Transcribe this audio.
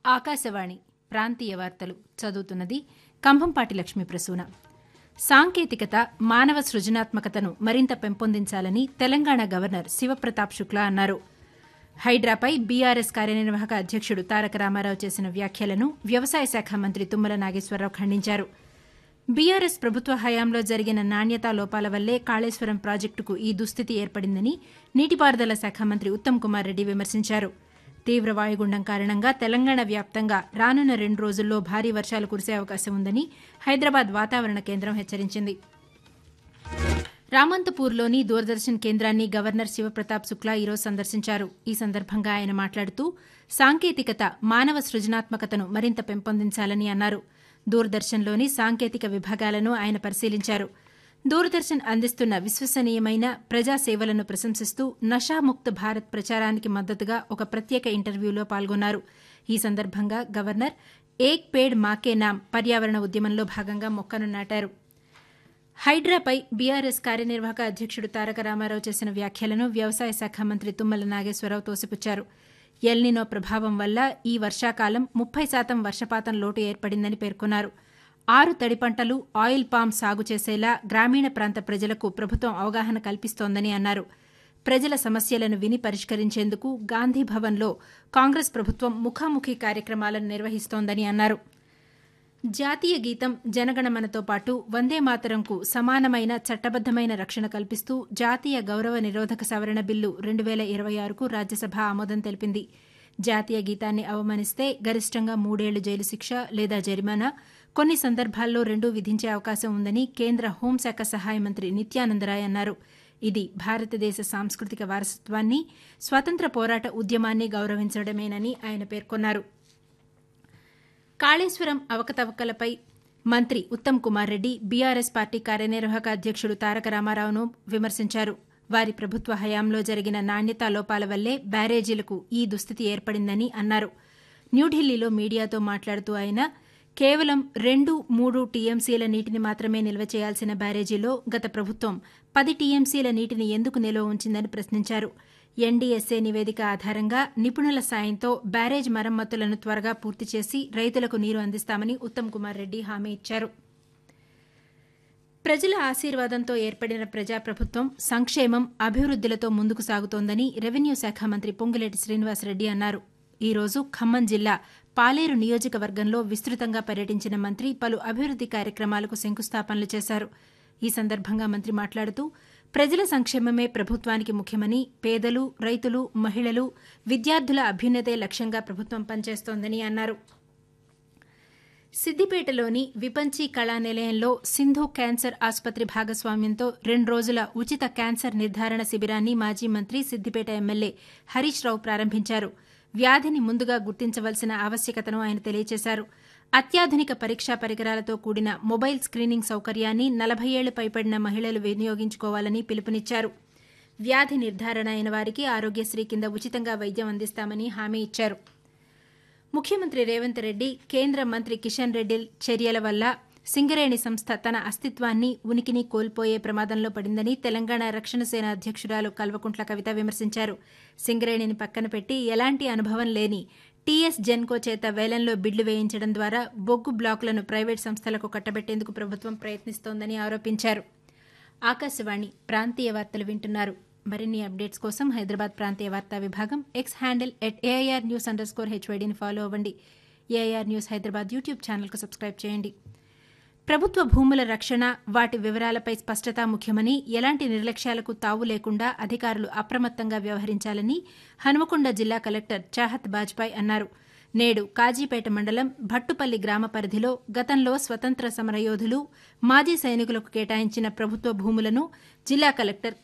ఆకాశవాణి ప్రాంతీయ వార్తలు చదువుతున్నది కంభంపాటి లక్ష్మీ ప్రసూన సాంకేతికత మానవ సృజనాత్మకతను మరింత పెంపొందించాలని తెలంగాణ గవర్నర్ శివప్రతాప్ శుక్లా అన్నారు హైడ్రాపై బీఆర్ఎస్ కార్యనిర్వాహక అధ్యక్షుడు తారక రామారావు చేసిన వ్యాఖ్యలను వ్యవసాయ శాఖ మంత్రి తుమ్మల నాగేశ్వరరావు ఖండించారు బీఆర్ఎస్ ప్రభుత్వ హయాంలో జరిగిన నాణ్యతా లోపాల వల్లే కాళేశ్వరం ప్రాజెక్టుకు ఈ దుస్థితి ఏర్పడిందని నీటిపారుదల శాఖ మంత్రి ఉత్తమ్ కుమార్ రెడ్డి విమర్శించారు తీవ్ర వాయుగుండం కారణంగా తెలంగాణ వ్యాప్తంగా రానున్న రెండు రోజుల్లో భారీ వర్షాలు కురిసే అవకాశం ఉందని హైదరాబాద్ వాతావరణ కేంద్రం హెచ్చరించింది రామంతపూర్లోని దూరదర్శన్ కేంద్రాన్ని గవర్నర్ శివప్రతాప్ శుక్లా ఈరోజు సందర్శించారు ఈ సందర్భంగా ఆయన మాట్లాడుతూ సాంకేతికత మానవ సృజనాత్మకతను మరింత పెంపొందించాలని అన్నారు దూరదర్శన్లోని సాంకేతిక విభాగాలను ఆయన పరిశీలించారు దూరదర్శన్ అందిస్తున్న విశ్వసనీయమైన ప్రజాసేవలను ప్రశంసిస్తూ నషాముక్త భారత్ ప్రచారానికి మద్దతుగా ఒక ప్రత్యేక ఇంటర్వ్యూలో పాల్గొన్నారు ఈ సందర్భంగా గవర్నర్ ఏక్ పేడ్ మాకే నామ్ పర్యావరణ ఉద్యమంలో భాగంగా మొక్కను నాటారు హైడ్రాపై బీఆర్ఎస్ కార్యనిర్వాహక అధ్యక్షుడు తారక రామారావు చేసిన వ్యాఖ్యలను వ్యవసాయ శాఖ మంత్రి తుమ్మల నాగేశ్వరరావు తోసిపుచ్చారు ఎల్నినో ప్రభావం వల్ల ఈ వర్షాకాలం ముప్పై శాతం వర్షపాతం లోటు ఏర్పడిందని పేర్కొన్నారు ఆరు తడి పంటలు ఆయిల్ పామ్ సాగు చేసేలా గ్రామీణ ప్రాంత ప్రజలకు ప్రభుత్వం అవగాహన కల్పిస్తోందని అన్నారు ప్రజల సమస్యలను విని పరిష్కరించేందుకు గాంధీ భవన్లో కాంగ్రెస్ ప్రభుత్వం ముఖాముఖి కార్యక్రమాలను నిర్వహిస్తోందని అన్నారు జాతీయ గీతం జనగణమనతో పాటు వందే మాతరంకు సమానమైన చట్టబద్దమైన రక్షణ కల్పిస్తూ జాతీయ గౌరవ నిరోధక సవరణ బిల్లు రెండు వేల ఇరవై ఆరుకు రాజ్యసభ ఆమోదం తెలిపింది జాతీయ గీతాన్ని అవమానిస్తే గరిష్టంగా మూడేళ్లు జైలు శిక్ష లేదా జరిమానా కొన్ని సందర్భాల్లో రెండూ విధించే అవకాశం ఉందని కేంద్ర హోంశాఖ సహాయ మంత్రి నిత్యానందరాయ్ అన్నారు ఇది భారతదేశ సాంస్కృతిక వారసత్వాన్ని స్వాతంత్ర పోరాట ఉద్యమాన్ని గౌరవించడమేనని ఆయన పేర్కొన్నారు కాళేశ్వరం అవకతవకలపై మంత్రి ఉత్తమ్ కుమార్ రెడ్డి బీఆర్ఎస్ పార్టీ కార్యనిర్వాహక అధ్యక్షుడు తారక రామారావును విమర్శించారు వారి ప్రభుత్వ హయాంలో జరిగిన నాణ్యతా లోపాల వల్లే బ్యారేజీలకు ఈ దుస్థితి ఏర్పడిందని అన్నారు న్యూఢిల్లీలో మీడియాతో మాట్లాడుతూ ఆయన కేవలం రెండు మూడు టీఎంసీల నీటిని మాత్రమే నిల్వ చేయాల్సిన బ్యారేజీలో గత ప్రభుత్వం పది టీఎంసీల నీటిని ఎందుకు నిల్వ ఉంచిందని ప్రశ్నించారు ఎన్డీఎస్ఏ నివేదిక ఆధారంగా నిపుణుల సాయంతో బ్యారేజ్ మరమ్మతులను త్వరగా పూర్తి చేసి రైతులకు నీరు అందిస్తామని ఉత్తమ్ కుమార్ రెడ్డి హామీ ఇచ్చారు ప్రజల ఆశీర్వాదంతో ఏర్పడిన ప్రజాప్రభుత్వం సంక్షేమం అభివృద్దిలతో ముందుకు సాగుతోందని రెవెన్యూ శాఖ మంత్రి పొంగులేటి శ్రీనివాసరెడ్డి అన్నారు ఈ రోజు ఖమ్మం జిల్లా పాలేరు నియోజకవర్గంలో విస్తృతంగా పర్యటించిన మంత్రి పలు అభివృద్ది కార్యక్రమాలకు శంకుస్థాపనలు చేశారు ఈ సందర్భంగా మంత్రి మాట్లాడుతూ ప్రజల సంక్షేమమే ప్రభుత్వానికి ముఖ్యమని పేదలు రైతులు మహిళలు విద్యార్థుల అభ్యున్నతే లక్ష్యంగా ప్రభుత్వం పనిచేస్తోందని అన్నారు సిద్దిపేటలోని విపంచి కళా నిలయంలో సింధు క్యాన్సర్ ఆసుపత్రి భాగస్వామ్యంతో రెండు రోజుల ఉచిత క్యాన్సర్ నిర్ధారణ శిబిరాన్ని మాజీ మంత్రి సిద్దిపేట ఎమ్మెల్యే హరీష్ రావు ప్రారంభించారు వ్యాధిని ముందుగా గుర్తించవలసిన ఆవశ్యకతను ఆయన తెలియజేశారు అత్యాధునిక పరీక్షా పరికరాలతో కూడిన మొబైల్ స్క్రీనింగ్ సౌకర్యాన్ని నలభై ఏళ్లు పైబడిన మహిళలు వినియోగించుకోవాలని పిలుపునిచ్చారు వ్యాధి నిర్ధారణ అయిన వారికి ఆరోగ్యశ్రీ కింద ఉచితంగా వైద్యం అందిస్తామని హామీ ఇచ్చారు ముఖ్యమంత్రి రేవంత్ రెడ్డి కేంద్ర మంత్రి కిషన్ రెడ్డి చర్యల వల్ల సింగరేణి సంస్థ తన అస్తిత్వాన్ని ఉనికిని కోల్పోయే ప్రమాదంలో పడిందని తెలంగాణ రక్షణ సేన అధ్యక్షురాలు కల్వకుంట్ల కవిత విమర్శించారు సింగరేణిని పక్కన పెట్టి ఎలాంటి అనుభవం లేని టీఎస్ జెన్కో చేత వేలంలో బిడ్లు వేయించడం ద్వారా బొగ్గు బ్లాకులను ప్రైవేట్ సంస్థలకు కట్టబెట్టేందుకు ప్రభుత్వం ప్రయత్నిస్తోందని ఆరోపించారు ఆకాశవాణి ప్రాంతీయ వార్తలు వింటున్నారు మరిన్ని అప్డేట్స్ కోసం హైదరాబాద్ ప్రాంతీయ వార్తా విభాగం X handle at AIR news underscore స్కోర్ హెచ్వైడీని ఫాలో అవ్వండి ఏఐఆర్ న్యూస్ హైదరాబాద్ యూట్యూబ్ ఛానల్కు సబ్స్క్రైబ్ చేయండి ప్రభుత్వ భూముల రక్షణ వాటి వివరాలపై స్పష్టత ముఖ్యమని ఎలాంటి నిర్లక్ష్యాలకు తావు లేకుండా అధికారులు అప్రమత్తంగా వ్యవహరించాలని హనుమకొండ జిల్లా కలెక్టర్ చాహత్ బాజ్పాయ్ అన్నారు నేడు కాజీపేట మండలం భట్టుపల్లి గ్రామ పరిధిలో గతంలో స్వతంత్ర సమరయోధులు మాజీ సైనికులకు కేటాయించిన ప్రభుత్వ భూములను జిల్లా కలెక్టర్